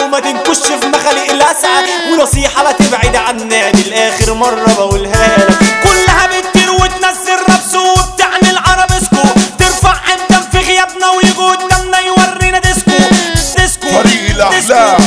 وما تنكش في مخالق الاسعى ونصيحة لا تبعد عنا دي الاخر مرة بقولها لك كلها بتطير وتنزل ربس وبتعمل عربسكو ترفع امتى في غيابنا ويجي قدامنا يورينا ديسكو ديسكو فريق الأحلام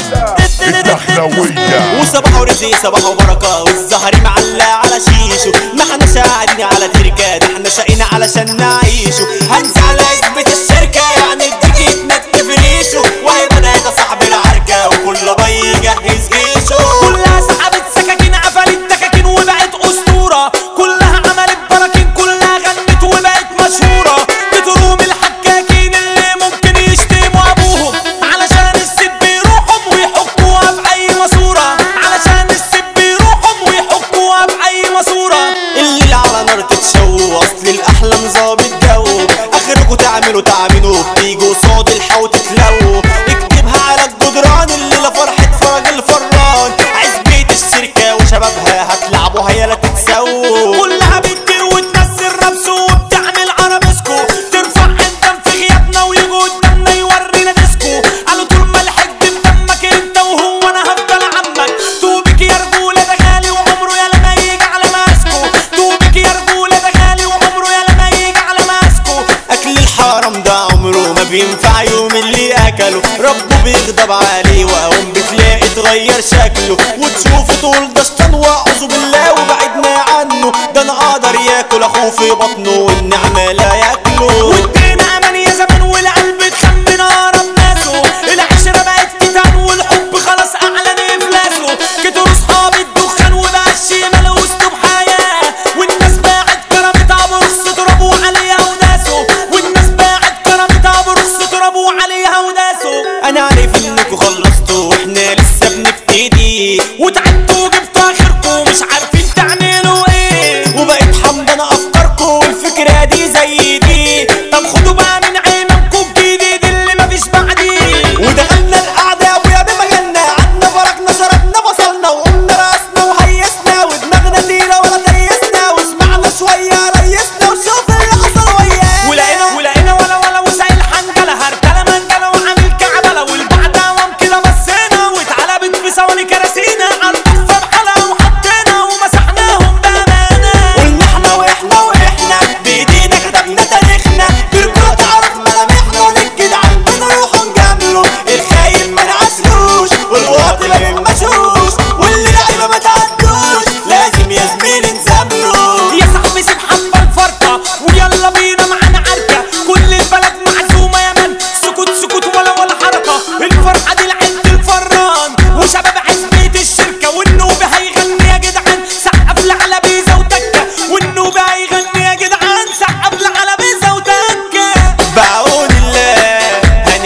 الدخلوية وصباح ورزق صباح وبركة والزهر معلق على شيشو ما احنا شاعرين على تركة ده احنا شقينا علشان نعيشو هنسى على عزبة الشركة يعني الديك يتنك في ريشو وهي بنات صاحب العركة وكل باي يجهز جيشه كلها سحبت سكاكين قفلت دكاكين وبقت أسطورة كلها عملت براكين كلها غنت وبقت مشهورة بتروم الحكاكين اللي ممكن يشتموا أبوهم علشان السب يروحهم ويحكوها في أي ماسورة علشان السب يروحهم ويحكوها في أي ماسورة الليل على نار تتشو أصل الأحلام ظابط جو آخركوا تعملوا تعملوا بتيجوا صاد الحو تتلو اكتبها على الجدران الليلة فرحة فرج الفران عزبة الشركة وشبابها هتلعبوا هيلا تتسووا كلها بتطير وتنزل ربس وبتعمل عربسكو ترفع الدم في غيابنا ويجي قدامنا يورينا ديسكو قالوا طول ما الحج بدمك انت وهو انا هفضل عمك توبك يا رجولة ده غالي وعمره يا لما يجي على ماسكو توبك يا رجولة ده غالي وعمره يا لما يجي على ماسكو اكل الحرام ده عمره ما بينفع يوم اللي اكله ربه بيغضب عليه واقوم بتلاقي اتغير شكله وتشوفه تقول ده شيطان واعوذ بالله وبعدنا عنه ده انا اقدر ياكل اخوه في بطنه والنعمة لا ياكله والدين امان يا زمان والقلب اتخمن اقرب ناسه العشرة بقت تيتان والحب خلاص اعلن افلاسه كتروا صحاب الدخان وبقى الشيمة له اسلوب حياة والناس باعت كرامتها برخص ترابوا عليها وناسه والناس باعت كرامتها برخص ترابوا عليها وناسه انا عارف انكوا خلصتوا واحنا لسه بنبتدي وتعبتوا وجبتوا اخركم مش عارفين تعملوا ايه وبقيت حمضانة افكاركم والفكرة دي زي دي طب خدوا بقى من عينكم الجديد اللي مفيش بعديه ودخلنا القعدة يا ابويا بمجالنا عنا فرقنا شربنا بصلنا وقمنا راسنا وهيسنا ودماغنا تيرة ولا تيسنا وسمعنا شوية ريسنا وشوف اللي حصل وياه ولقينا ولقينا ولا ولا وسائل حنجلة هرتلة منجلة وعامل كعبلة والبعد عوام كده بصينا واتعلبت في ثواني كراسينا عالضفة بحالها وحطينا ومسحناهم بأمانة قلنا احنا واحنا واحنا بايدينا كتبنا تاريخنا برجولة تعرف ملامحنا ونجد عندنا روح ونجامله الخاين ما نعسلوش والواطي ما بنمشوش واللي لعيبة ما تعدوش لازم يا زميلي نسامله يا صاحبي سيب حبة الفرقة ويلا بينا معانا عركة كل البلد معزومة يا من سكوت سكوت ولا ولا حركة الفرحة دي لعند الفران وشباب عزبة الشركة والنوبة هيغني يا جدعان سقف لعلى بيزا وتكة والنوبة هيغني يا جدعان سقف لعلى بيزا وتكة بعون الله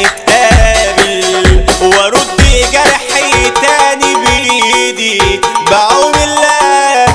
هنتقابل وارد جرحي تاني بايدي بعون الله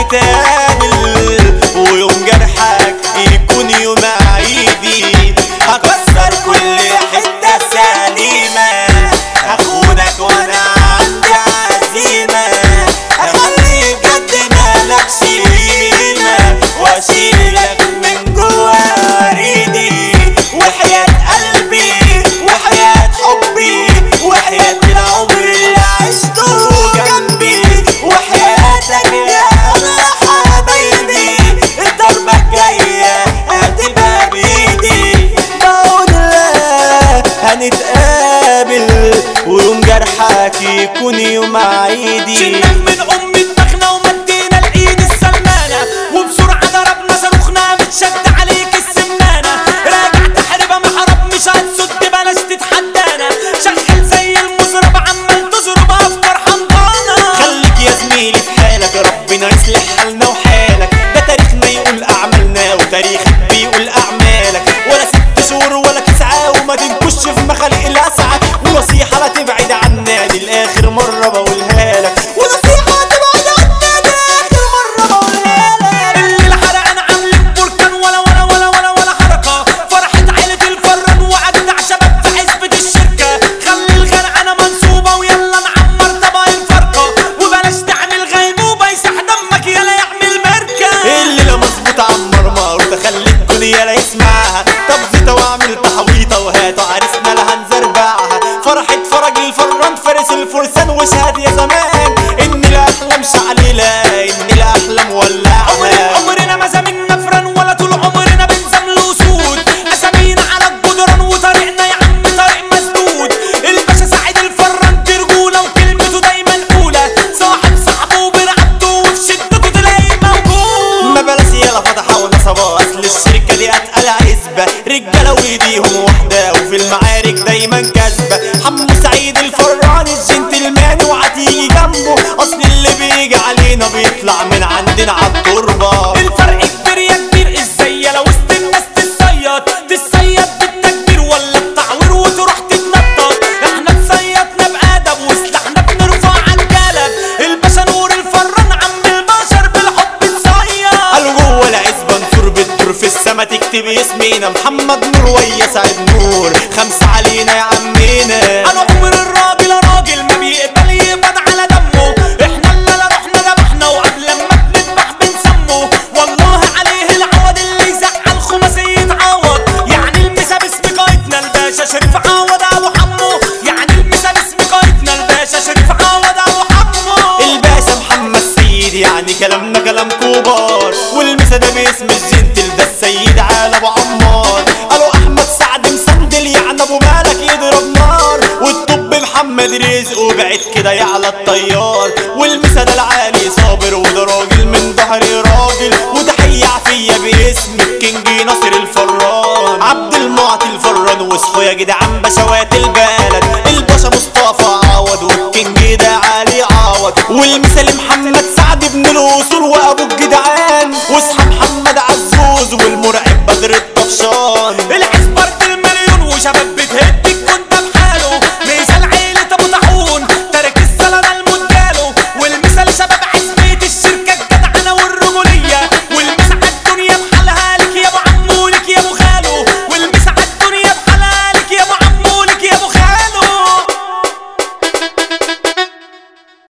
هنتقابل ويوم جرحك يكون يوم عيدي هكسر كل حتة سليمة هخونك وانا عندي عزيمة هخلي بجد مالكش قيمة واشيلك من جوا وريدي وحياة قلبي وحياة حبي وحياة العمر اللي عشته جنبي وحياتك يا أغلى حبايبي الضربة الجاية هتبقى بإيدي بعون الله هنتقابل ويوم جرحك يكون يوم عيدي شلنا من أم دماغنا ومدينا الإيد السمانة وبسرعة ضربنا صاروخنا متشد عليك السمانة راجع تحربة محرب مش هتسد بلاش تتحدانا شغال زي المزرب عمال تزرب أفكار حمضانة خليك يا زميلي في حالك ربنا يصلح حالنا وحالك ده تاريخنا يقول أعمالنا وتاريخك بيقول أعمالك ولا ست شهور ولا تسعة وما تنكش في مخالق الأسعى ونصيحة لا تبعد عنا دي الآخر مرة بقولها لك ونصيحة تبعد عنا دي آخر مرة بقولها لك اللي حرقنا علم بركان ولا ولا ولا ولا ولا حركة فرحة عيلة الفران وأجدع شباب في حزبة الشركة خلي الغرقانة منصوبة ويلا نعمر طبق الفرقة وبلاش تعمل غيبوبة يسح دمك يلا يعمل مركة الليلة مظبوطة عمر مار تخلي الدنيا لا يسمعها طب زيطة واعمل تحويطة وهاتوا عرسنا لها نزربعها فرحة فرج الفران فارس رجالة وايديهم واحدة وفي المعارك دايما كسبة حمو سعيد الفران الجنتلمان وهتيجي جنبه اصل اللي بيجي علينا بيطلع من عندنا عالتربة الفرق كبير يا كبير ازاي لو وسط الناس تتصيد تصيد بالتكبير ولا التعوير وتروح تتنطط احنا تصيدنا بادب وسلاحنا بنرفع عالجلب الباشا نور الفران عم البشر بالحب تصيد قالوا جوه العزبة نصور بالدور في السما تكتب اسمينا محمد نور ويا سعد نور خمسة علينا يا عمينا انا عمر الراجل راجل ما بيقبل يقبض على دمه احنا اللي لا رحنا ذبحنا وقبل ما بنذبح بنسمه والله عليه العوض اللي يزعل خماسي يتعوض يعني المسا باسم قايدنا الباشا شريف عوض ابو حمو يعني المسا باسم قايدنا الباشا شريف عوض ابو حمو الباشا محمد سيد يعني كلامنا كلام كبار والمسا ده باسم الجنتل ده السيد على ابو عمار قالوا احمد سعد مسندل يعني ابو مالك يضرب نار والطب محمد رزق وبعد كده يعلى الطيار والمسا ده العالي صابر وده راجل من ظهري راجل وتحية عفية باسم الكينج ناصر الفران عبد المعطي الفران واصحوا يا جدعان بشوات البلد الباشا مصطفى عوض والكينج ده علي عوض والمثال محمد